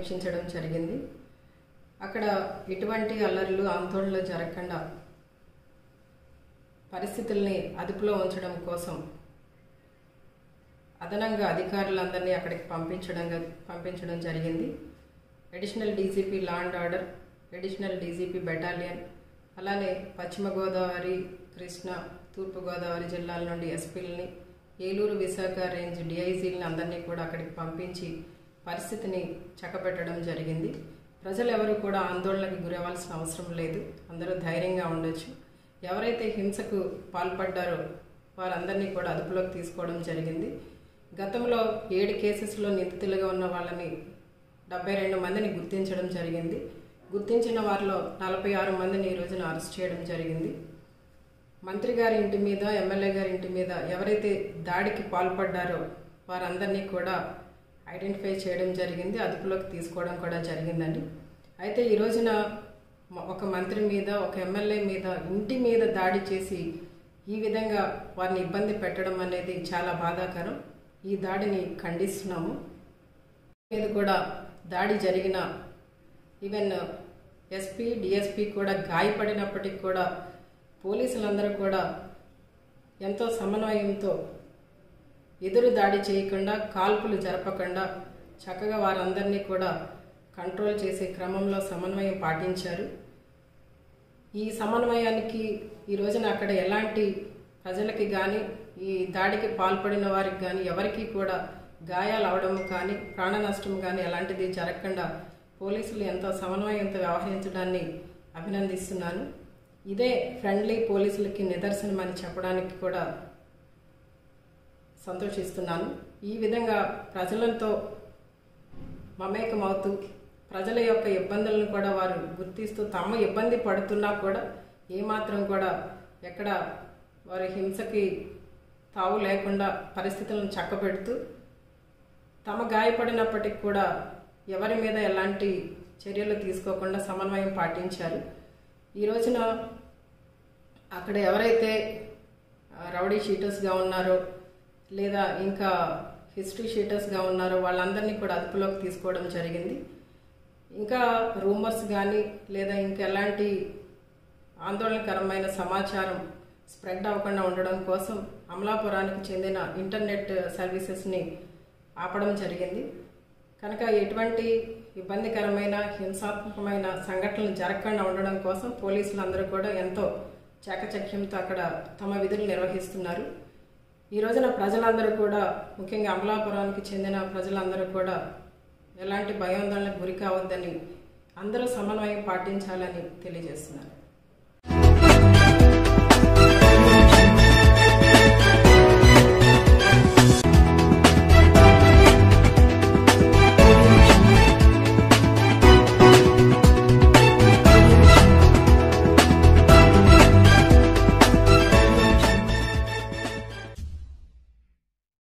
సమీక్షించడం జరిగింది అక్కడ ఎటువంటి అల్లర్లు ఆందోళనలు జరగకుండా పరిస్థితుల్ని అదుపులో ఉంచడం కోసం అదనంగా అధికారులందరినీ అక్కడికి పంపించడం పంపించడం జరిగింది additional DGP law and order additional DGP battalion అలానే పశ్చిమ గోదావరి కృష్ణా తూర్పు గోదావరి జిల్లాల నుండి ఎస్పీలని ఏలూరు విశాఖ రేంజ్ డిఐజీలని అందరినీ కూడా అక్కడికి పంపించి పరిస్థితిని చక్కబెట్టడం జరిగింది ప్రజలు ఎవరు కూడా ఆందోళనకు గురవ్వాల్సిన అవసరం లేదు అందరూ ధైర్యంగా ఉండొచ్చు ఎవరైతే హింసకు పాల్పడ్డారో వారందరినీ కూడా అదుపులోకి తీసుకోవడం జరిగింది గతంలో ఏడు కేసెస్లో నిందితులుగా ఉన్న వాళ్ళని డెబ్బై రెండు మందిని గుర్తించడం జరిగింది గుర్తించిన వారిలో నలభై ఆరు మందిని ఈ రోజున అరెస్ట్ చేయడం జరిగింది మంత్రి గారి ఇంటి మీద ఎమ్మెల్యే గారి ఇంటి మీద ఎవరైతే దాడికి పాల్పడ్డారో వారందరినీ కూడా ఐడెంటిఫై చేయడం జరిగింది అదుపులోకి తీసుకోవడం కూడా జరిగిందండి అయితే ఈ రోజున మ- ఒక మంత్రి మీద ఒక ఎమ్మెల్యే మీద ఇంటి మీద దాడి చేసి ఈ విధంగా వారిని ఇబ్బంది పెట్టడం అనేది చాలా బాధాకరం ఈ దాడిని ఖండిస్తున్నాము మీద కూడా దాడి జరిగిన ఈవెన్ ఎస్పీ డిఎస్పీ కూడా గాయపడినప్పటికీ కూడా పోలీసులందరూ కూడా ఎంతో సమన్వయంతో ఎదురు దాడి చేయకుండా కాల్పులు జరపకుండా చక్కగా వారందరినీ కూడా కంట్రోల్ చేసే క్రమంలో సమన్వయం పాటించారు ఈ సమన్వయానికి ఈ రోజున అక్కడ ఎలాంటి ప్రజలకి కానీ ఈ దాడికి పాల్పడిన వారికి కానీ ఎవరికి కూడా గాయాలు అవడం కానీ ప్రాణ నష్టం కానీ ఎలాంటిది జరగకుండా పోలీసులు ఎంతో సమన్వయంతో వ్యవహరించడాన్ని అభినందిస్తున్నాను ఇదే ఫ్రెండ్లీ పోలీసులకి నిదర్శనం అని చెప్పడానికి కూడా సంతోషిస్తున్నాను ఈ విధంగా ప్రజలతో మమేకమవుతూ ప్రజల యొక్క ఇబ్బందులను కూడా వారు గుర్తిస్తూ తమ ఇబ్బంది పడుతున్నా కూడా ఏమాత్రం కూడా ఎక్కడ వారి హింసకి తావు లేకుండా పరిస్థితులను చక్కబెడుతూ తమ గాయపడినప్పటికి కూడా ఎవరి మీద ఎలాంటి చర్యలు తీసుకోకుండా సమన్వయం పాటించారు ఈ రోజున అక్కడ ఎవరైతే ఆ, రౌడీ షీటర్స్గా ఉన్నారో లేదా ఇంకా హిస్టరీ షీటర్స్గా ఉన్నారో వాళ్ళందరినీ కూడా అదుపులోకి తీసుకోవడం జరిగింది ఇంకా రూమర్స్ కానీ లేదా ఇంకా ఎలాంటి ఆందోళనకరమైన సమాచారం స్ప్రెడ్ అవ్వకుండా ఉండడం కోసం అమలాపురానికి చెందిన ఇంటర్నెట్ సర్వీసెస్ని ఆపడం జరిగింది కనుక ఎటువంటి ఇబ్బందికరమైన హింసాత్మకమైన సంఘటనలు జరగకుండా ఉండడం కోసం పోలీసులందరూ కూడా ఎంతో చాకచక్యంతో అక్కడ తమ విధులు నిర్వహిస్తున్నారు ఈ రోజున ప్రజలందరూ కూడా ముఖ్యంగా అమలాపురానికి చెందిన ప్రజలందరూ కూడా ఎలాంటి భయాందోళనకు గురి కావద్దని అందరూ సమన్వయం పాటించాలని తెలియజేస్తున్నారు